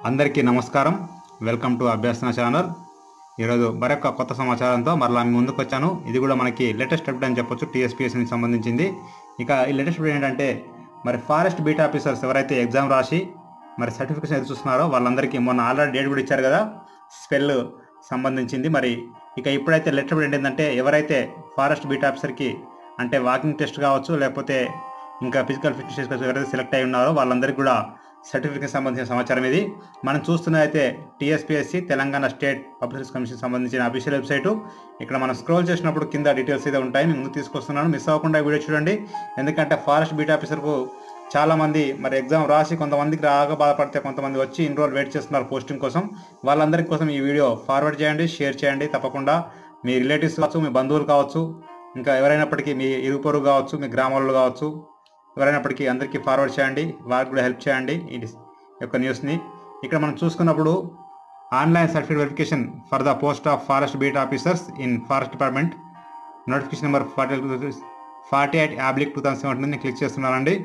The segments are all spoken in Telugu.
అందరికీ నమస్కారం వెల్కమ్ టు అభ్యాసన ఛానల్ ఈరోజు మరొక కొత్త సమాచారంతో మరలా మీ ముందుకు వచ్చాను ఇది కూడా మనకి లేటెస్ట్ అప్డేట్ అని చెప్పొచ్చు టీఎస్పీఎస్కి సంబంధించింది ఇక ఈ లేటెస్ట్ అప్డేట్ ఏంటంటే మరి ఫారెస్ట్ బీట్ ఆఫీసర్స్ ఎవరైతే ఎగ్జామ్ రాసి మరి సర్టిఫికేషన్ ఎదురు చూస్తున్నారో వాళ్ళందరికీ మొన్న ఆల్రెడీ డేట్ కూడా ఇచ్చారు కదా స్పెల్ సంబంధించింది మరి ఇక ఇప్పుడైతే లెటర్ అప్డేట్ ఏంటంటే ఎవరైతే ఫారెస్ట్ బీట్ ఆఫీసర్కి అంటే వాకింగ్ టెస్ట్ కావచ్చు లేకపోతే ఇంకా ఫిజికల్ ఫిట్నెస్ టెస్ట్ ఎవరైతే సెలెక్ట్ అయి ఉన్నారో వాళ్ళందరికీ కూడా సర్టిఫికేట్ సంబంధించిన సమాచారం ఇది మనం చూస్తున్నదైతే TSPSC Telangana state public service commission సంబంధించిన అఫీషియల్ వెబ్సైటు ఇక్కడ మనం స్క్రోల్ చేసినప్పుడు కింద డీటెయిల్స్ అయితే ఉంటాయి నేను ముందు తీసుకొస్తున్నాను మిస్ అవ్వకుండా ఈ వీడియో చూడండి ఎందుకంటే ఫారెస్ట్ బీట్ ఆఫీసర్కు చాలా మంది మరి ఎగ్జామ్ రాసి కొంతమందికి రాగా బాధపడితే కొంతమంది వచ్చి ఇన్ని రోజులు వెయిట్ చేస్తున్నారు పోస్టింగ్ కోసం వాళ్ళందరి కోసం ఈ వీడియో ఫార్వర్డ్ చేయండి షేర్ చేయండి తప్పకుండా మీ రిలేటివ్స్ కావచ్చు మీ బంధువులు కావచ్చు ఇంకా ఎవరైనప్పటికీ మీ ఇరుగు పొరుగు కావచ్చు మీ గ్రామాల్లో కావచ్చు ఎవరైనప్పటికీ అందరికీ ఫార్వర్డ్ చేయండి వారికి కూడా హెల్ప్ చేయండి ఈ యొక్క న్యూస్ని ఇక్కడ మనం చూసుకున్నప్పుడు online certificate verification for the post of forest beat officers in forest department notification number forty forty eight యాబ్లిక్ టూ థౌసండ్ సెవెంటీన్ క్లిక్ చేస్తున్నానండి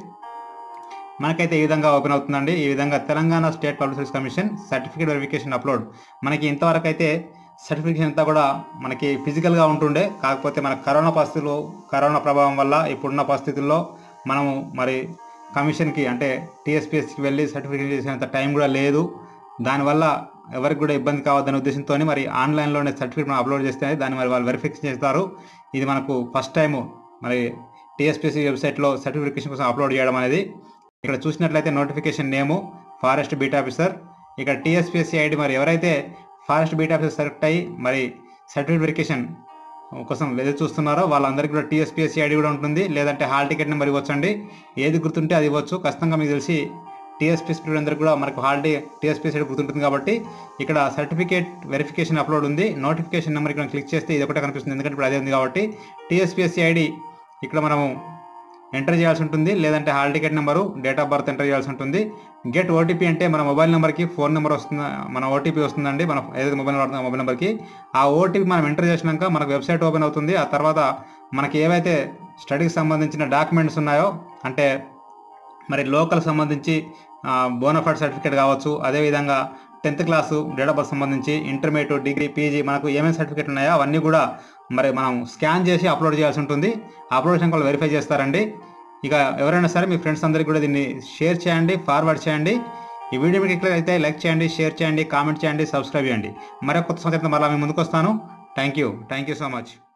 మనకైతే ఈ విధంగా ఓపెన్ అవుతుందండి ఈ విధంగా Telangana state public service commission certificate verification upload మనకి ఇంతవరకు అయితే సర్టిఫికేషన్ అంతా కూడా మనకి ఫిజికల్గా ఉంటుండే కాకపోతే మన కరోనా పరిస్థితులు కరోనా ప్రభావం వల్ల ఇప్పుడున్న పరిస్థితుల్లో మనము మరి కమిషన్కి అంటే టీఎస్పీఎస్కి వెళ్ళి సర్టిఫికేట్ చేసేంత టైం కూడా లేదు దానివల్ల ఎవరికి కూడా ఇబ్బంది కావద్దనే ఉద్దేశంతో మరి ఆన్లైన్లోనే సర్టిఫికేట్ మనం అప్లోడ్ చేస్తే దాన్ని మరి వాళ్ళు వెరిఫికేషన్ చేస్తారు ఇది మనకు ఫస్ట్ టైం మరి టీఎస్పీసీ వెబ్సైట్లో సర్టిఫికేషన్ కోసం అప్లోడ్ చేయడం అనేది ఇక్కడ చూసినట్లయితే notification name forest beat officer ఇక్కడ టీఎస్పీఎస్సీ ఐడి మరి ఎవరైతే ఫారెస్ట్ బీట్ ఆఫీసర్ సెలెక్ట్ అయ్యి మరి సర్టిఫికేట్ వెరిఫికేషన్ కోసం ఎదురు చూస్తున్నారో వాళ్ళందరికీ కూడా టీఎస్పీఎస్సీ ఐడి కూడా ఉంటుంది లేదంటే హాల్ టికెట్ నెంబర్ ఇవ్వచ్చండి ఏది గుర్తుంటే అది ఇవ్వచ్చు ఖచ్చితంగా మీకు తెలిసి టీఎస్పీఎస్సీ అందరికీ కూడా మనకు హాల్ టి టీఎస్పీఎస్సీ ఐడి గుర్తుంటుంది కాబట్టి ఇక్కడ సర్టిఫికేట్ వెరిఫికేషన్ అప్లోడ్ ఉంది నోటిఫికేషన్ నెంబర్ ఇక్కడ క్లిక్ చేస్తే ఇది ఒకటే కనిపిస్తుంది ఎందుకంటే ఇప్పుడు అదే ఉంది కాబట్టి టీఎస్పీఎస్సీ ఐడి ఇక్కడ మనము ఎంటర్ చేయాల్సి ఉంటుంది లేదంటే hall ticket number date of birth enter చేయాల్సి ఉంటుంది గెట్ ఓటీపీ అంటే మన మొబైల్ నెంబర్కి ఫోన్ నెంబర్ వస్తుంది మన ఓటీపీ వస్తుందండి మన ఏదైతే మొబైల్ నెంబర్ మొబైల్ నెంబర్కి ఆ ఓటీపీ మనం ఎంటర్ చేసినాక మనకు వెబ్సైట్ ఓపెన్ అవుతుంది ఆ తర్వాత మనకి ఏవైతే స్టడీకి సంబంధించిన డాక్యుమెంట్స్ ఉన్నాయో అంటే మరి లోకల్ సంబంధించి బోనఫైడ్ సర్టిఫికేట్ కావచ్చు అదేవిధంగా tenth class date of birth సంబంధించి ఇంటర్మీడియట్ డిగ్రీ పీజీ మనకు ఏమేమి సర్టిఫికేట్ ఉన్నాయో అవన్నీ కూడా మరి మనం స్కాన్ చేసి అప్లోడ్ చేయాల్సి ఉంటుంది అప్లోడ్ చేసిన వాళ్ళు వెరిఫై చేస్తారండి ఇక ఎవరైనా సరే మీ ఫ్రెండ్స్ అందరికీ కూడా దీన్ని షేర్ చేయండి ఫార్వర్డ్ చేయండి ఈ వీడియో మీకు అయితే లైక్ చేయండి షేర్ చేయండి కామెంట్ చేయండి సబ్స్క్రైబ్ చేయండి మరొక కొత్త సంగతి మళ్ళీ మీ ముందుకు వస్తాను thank you thank you so much